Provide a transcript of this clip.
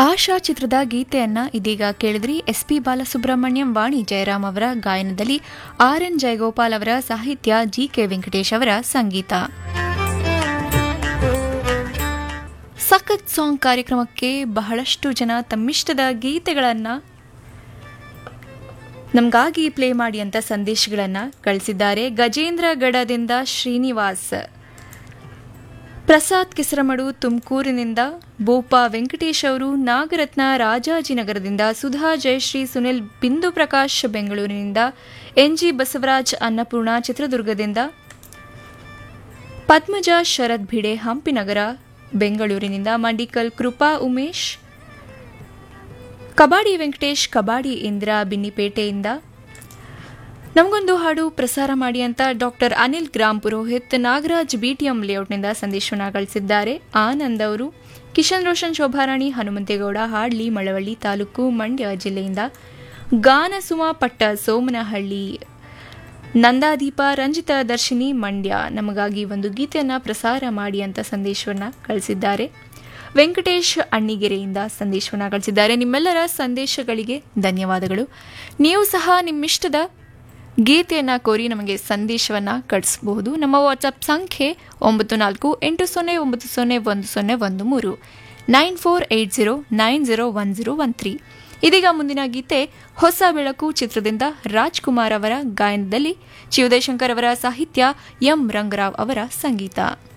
ಆಶಾ ಚಿತ್ರದ ಗೀತೆಯನ್ನ ಇದೀಗ ಕೇಳಿದ್ರಿ ಎಸ್ ಪಿ ಬಾಲಸುಬ್ರಹ್ಮಣ್ಯಂ ವಾಣಿ ಜಯರಾಮ್ ಅವರ ಗಾಯನದಲ್ಲಿ ಆರ್ ಎನ್ ಜಯಗೋಪಾಲ್ ಅವರ ಸಾಹಿತ್ಯ ಜಿ ಕೆ ವೆಂಕಟೇಶ್ ಅವರ ಸಂಗೀತ ಸಖತ್ ಸಾಂಗ್ ಕಾರ್ಯಕ್ರಮಕ್ಕೆ ಬಹಳಷ್ಟು ಜನ ತಮ್ಮಿಷ್ಟದ ಗೀತೆಗಳನ್ನ ನಮಗಾಗಿ ಪ್ಲೇ ಮಾಡಿ ಅಂತ ಸಂದೇಶಗಳನ್ನ ಕಳಿಸಿದ್ದಾರೆ ಗಜೇಂದ್ರಗಢದಿಂದ ಶ್ರೀನಿವಾಸ್ ಪ್ರಸಾದ್ ಕಿಸರಮಡು ತುಮಕೂರಿನಿಂದ ಬೋಪಾ ವೆಂಕಟೇಶ್ ಅವರು ನಾಗರತ್ನ ರಾಜಾಜಿನಗರದಿಂದ ಸುಧಾ ಜಯಶ್ರೀ ಸುನಿಲ್ ಬಿಂದು ಪ್ರಕಾಶ್ ಬೆಂಗಳೂರಿನಿಂದ ಎನ್ಜಿ ಬಸವರಾಜ್ ಅನ್ನಪೂರ್ಣ ಚಿತ್ರದುರ್ಗದಿಂದ ಪದ್ಮಜ ಶರದ್ ಭಿಡೆ ಹಂಪಿನಗರ ಬೆಂಗಳೂರಿನಿಂದ ಮಂಡಿಕಲ್ ಕೃಪಾ ಉಮೇಶ್ ಕಬಾಡಿ ವೆಂಕಟೇಶ್ ಕಬಾಡಿ ಇಂದ್ರ ಬಿನ್ನಿಪೇಟೆಯಿಂದ ನಮಗೊಂದು ಹಾಡು ಪ್ರಸಾರ ಮಾಡಿ ಅಂತ ಡಾಕ್ಟರ್ ಅನಿಲ್ ಗ್ರಾಮ್ ಪುರೋಹಿತ್ ನಾಗರಾಜ್ ಬಿಟಿಎಂ ಲೇಔಟ್ನಿಂದ ಸಂದೇಶವನ್ನು ಗಳಿಸಿದ್ದಾರೆ ಆನಂದ್ ಅವರು ಕಿಶನ್ ರೋಷನ್ ಶೋಭಾರಾಣಿ ಹನುಮಂತೇಗೌಡ ಹಾಡ್ಲಿ ಮಳವಳ್ಳಿ ತಾಲೂಕು ಮಂಡ್ಯ ಜಿಲ್ಲೆಯಿಂದ ಗಾನಸುಮ ಪಟ್ಟ ಸೋಮನಹಳ್ಳಿ ನಂದಾದೀಪ ರಂಜಿತಾ ದರ್ಶಿನಿ ಮಂಡ್ಯ ನಮಗಾಗಿ ಒಂದು ಗೀತೆಯನ್ನು ಪ್ರಸಾರ ಮಾಡಿ ಅಂತ ಸಂದೇಶವನ್ನು ಕಳಿಸಿದ್ದಾರೆ ವೆಂಕಟೇಶ್ ಅಣ್ಣಿಗೆರೆಯಿಂದ ಸಂದೇಶವನ್ನು ಕಳಿಸಿದ್ದಾರೆ ನಿಮ್ಮೆಲ್ಲರ ಸಂದೇಶಗಳಿಗೆ ಧನ್ಯವಾದಗಳು ನೀವು ಸಹ ನಿಮ್ಮಿಷ್ಟದ ಗೀತೆಯನ್ನು ಕೋರಿ ನಮಗೆ ಸಂದೇಶವನ್ನು ಕಳಿಸಬಹುದು ನಮ್ಮ ವಾಟ್ಸಪ್ ಸಂಖ್ಯೆ ಒಂಬತ್ತು ನಾಲ್ಕು ಎಂಟು ಸೊನ್ನೆ ಒಂಬತ್ತು ಸೊನ್ನೆ ಒಂದು ಸೊನ್ನೆ ಒಂದು ಮೂರು nine four eight zero nine zero one zero one three ಇದೀಗ ಮುಂದಿನ ಗೀತೆ ಹೊಸ ಬೆಳಕು ಚಿತ್ರದಿಂದ ರಾಜ್ಕುಮಾರ್ ಅವರ ಗಾಯನದಲ್ಲಿ ಶಿವದಯಶಂಕರ್ ಅವರ ಸಾಹಿತ್ಯ ಎಂ ರಂಗರಾವ್ ಅವರ ಸಂಗೀತ